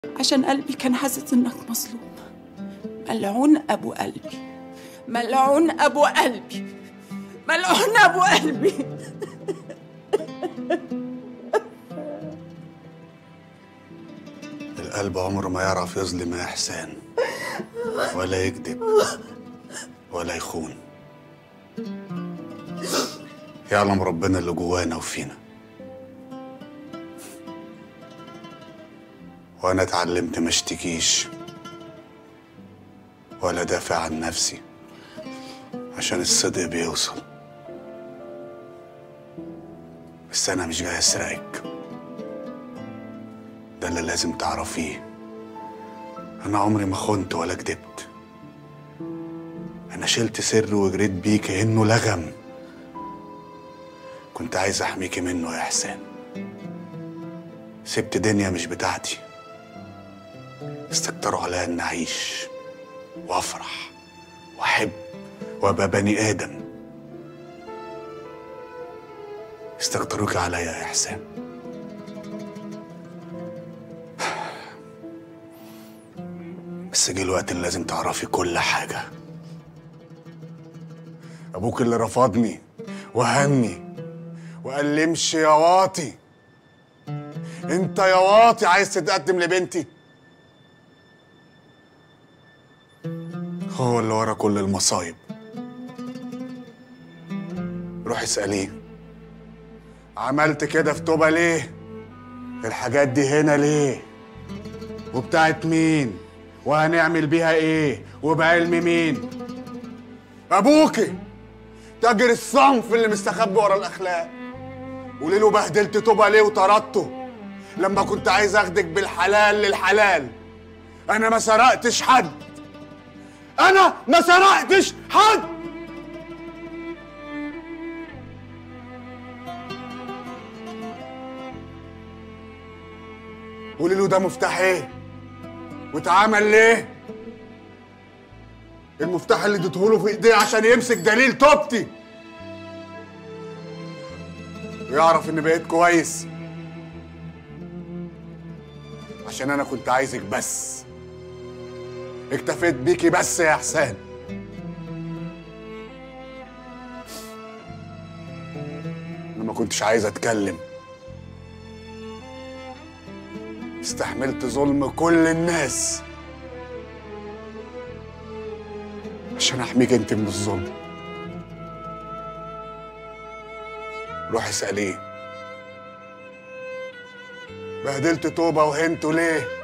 عشان قلبي كان حاسس انك مظلوم ملعون ابو قلبي ملعون ابو قلبي ملعون ابو قلبي القلب عمره ما يعرف يظلم يا إحسان ولا يكذب ولا يخون يعلم ربنا اللي جوانا وفينا وأنا اتعلمت ما اشتكيش ولا دافع عن نفسي عشان الصدق بيوصل بس أنا مش جاي أسرقك ده اللي لازم تعرفيه أنا عمري ما خنت ولا كدبت أنا شلت سر وجريت بيه كأنه لغم كنت عايز أحميكي منه يا إحسان سبت دنيا مش بتاعتي استكتروا عليا إن أعيش وأفرح وأحب وأبقى بني آدم استكتروك عليا يا إحسان بس جه الوقت اللي لازم تعرفي كل حاجة أبوك اللي رفضني وهني وقال لي امشي يا واطي انت يا واطي عايز تتقدم لبنتي هو اللي ورا كل المصايب روحي اسأليه عملت كده في توبة ليه الحاجات دي هنا ليه وبتاعت مين وهنعمل بيها ايه وبعلم مين ابوكي تاجر الصنف اللي مستخبي ورا الاخلاق قولي له بهدلت توبه ليه وطردته لما كنت عايز اخدك بالحلال للحلال انا ما سرقتش حد انا ما سرقتش حد قولي له ده مفتاح ايه واتعمل ليه المفتاح اللي اديتهوله في ايديه عشان يمسك دليل توبتي ويعرف اني بقيت كويس عشان انا كنت عايزك بس اكتفيت بيكي بس يا حسان انا ما كنتش عايز اتكلم استحملت ظلم كل الناس عشان احميك انت من الظلم روحي اساليه بهدلت توبه وهنته ليه